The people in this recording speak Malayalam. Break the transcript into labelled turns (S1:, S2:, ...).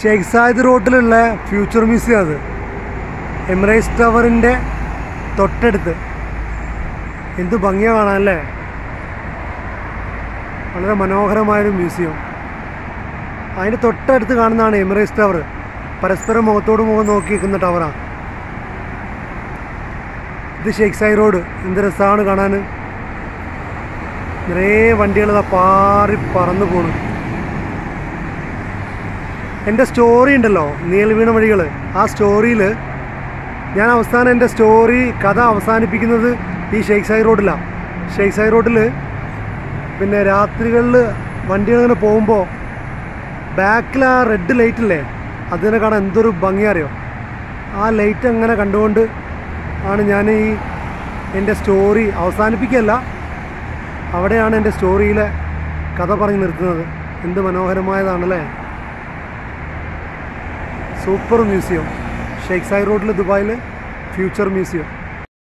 S1: ഷെയ്ഖ് സായിദ് റോഡിലുള്ള ഫ്യൂച്ചർ മ്യൂസിയം അത് എമിറേറ്റ്സ് ടവറിൻ്റെ തൊട്ടടുത്ത് എന്ത് ഭംഗിയാണ് കാണാനല്ലേ വളരെ മനോഹരമായൊരു മ്യൂസിയം അതിൻ്റെ തൊട്ടടുത്ത് കാണുന്നതാണ് എമിറേറ്റ്സ് ടവർ പരസ്പരം മുഖത്തോട് മുഖം നോക്കി നിൽക്കുന്ന ടവറാണ് ഇത് ഷെയ്ഖ് സായി റോഡ് എന്ത് രസമാണ് കാണാൻ നിറയെ വണ്ടികൾ ഇതാ പാറി പറന്നു പോണു എൻ്റെ സ്റ്റോറി ഉണ്ടല്ലോ നീൽവീണ വഴികൾ ആ സ്റ്റോറിയിൽ ഞാൻ അവസാനം എൻ്റെ സ്റ്റോറി കഥ അവസാനിപ്പിക്കുന്നത് ഈ ഷെയ്ഖ് സായി റോഡിലാണ് ഷെയ്ഖ് സായി റോഡിൽ പിന്നെ രാത്രികളിൽ വണ്ടികൾ ഇങ്ങനെ പോകുമ്പോൾ ബാക്കിൽ ആ റെഡ് ലൈറ്റ് ഇല്ലേ അതിനെ കാണാൻ എന്തൊരു ഭംഗി അറിയോ ആ ലൈറ്റ് അങ്ങനെ കണ്ടുകൊണ്ട് ആണ് ഞാൻ ഈ എൻ്റെ സ്റ്റോറി അവസാനിപ്പിക്കുകയല്ല അവിടെയാണ് എൻ്റെ സ്റ്റോറിയിലെ കഥ പറഞ്ഞ് നിർത്തുന്നത് എന്ത് മനോഹരമായതാണല്ലേ സൂപ്പർ മ്യൂസിയം ഷെയ്ഖ് സായി റോഡിൽ ദുബായിൽ ഫ്യൂച്ചർ മ്യൂസിയം